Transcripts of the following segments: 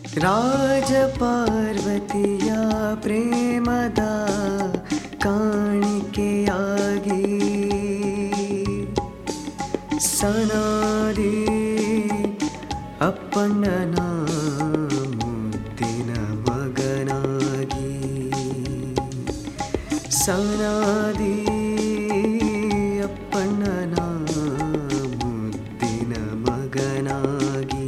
ರಾಜಪಾರ್ವತಿಯ ಪ್ರೇಮದ ಕಾಣಿಕೆಯಾಗಿ ಸನಾದಿ ಅಪ್ಪಣ್ಣನ ಮುದ್ದಿನ ಮಗನಾಗಿ ಸನಾದಿ ಅಪ್ಪಣ್ಣನ ಮುದ್ದಿನ ಮಗನಾಗಿ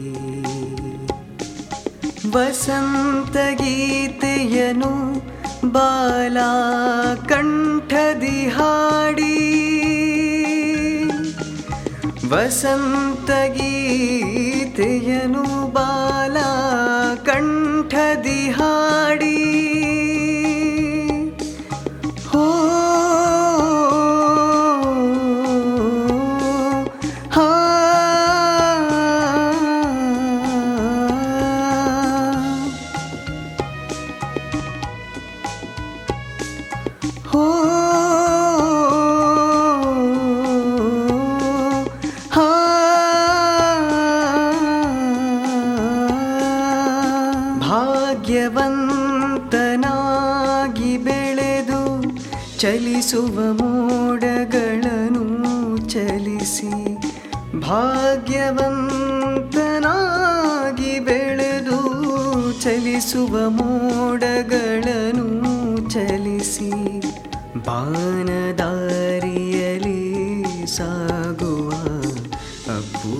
ವಸಂತ ಗೀತೆಯನು ಬಾಲ ಕಂಠದಿ ಹಾಡಿ ವಸಂತ ಗೀತೆಯನು ಬಾಲ ಕಂಠದಿ ಹಾಡಿ ಹೋ ಹಾ ಹೋ ಹಾ ಭಾಗ್ಯವಂತನಾಗಿ ಬೆಳೆದು ಚಲಿಸುವ ಮೋಡಗಳನ್ನು ಚಲಿಸಿ ಭಾಗ್ಯವಂತನಾಗಿ ಬೆಳೆದು ಚಲಿಸುವ ಮೋಡಗಳನ್ನು ಚಲಿಸಿ ಬಾನದಾರಿಯಲಿ ಸಾಗುವ ಅಪ್ಪು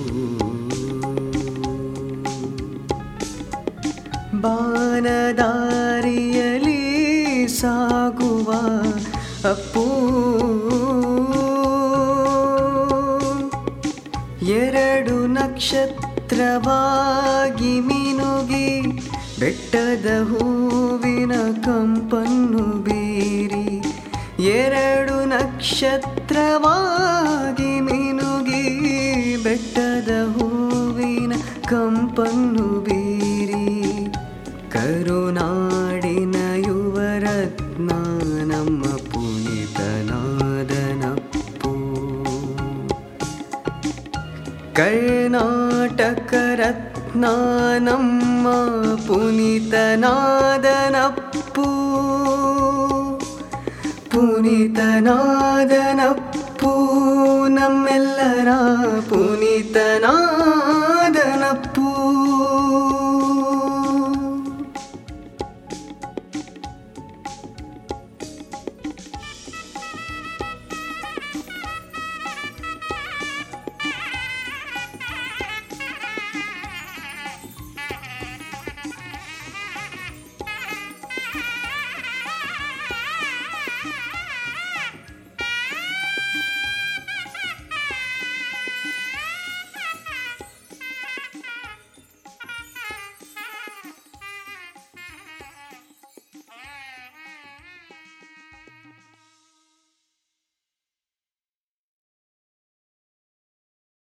ಬಾನದಾರಿಯಲಿ ಸಾಗುವ ಅಪ್ಪು ಎರಡು ನಕ್ಷತ್ರವಾಗಿ ಮಿನುಗಿ ಬೆಟ್ಟದ ಹೂವಿನ ಕಂಪನ್ನು ಬೀರಿ ಎರಡು ನಕ್ಷತ್ರವಾಗಿ ಮಿನುಗಿ ಬೆಟ್ಟದ ಹೂವಿನ ಕಂಪನ್ನು ಬೀರಿ ಕರುನಾಡಿನ ಯುವರತ್ನ ನಮ್ಮ ಪುನೀತನಾದನಪ್ಪು ಕರ್ನಾಟಕ ರತ್ನ ನಮ್ಮ ಪುನೀತನಾದನಪ್ಪು ಪುನೀತನಾದನಪ್ಪು ನಮ್ಮೆಲ್ಲರ ಪುನೀತನಾದನಪ್ಪು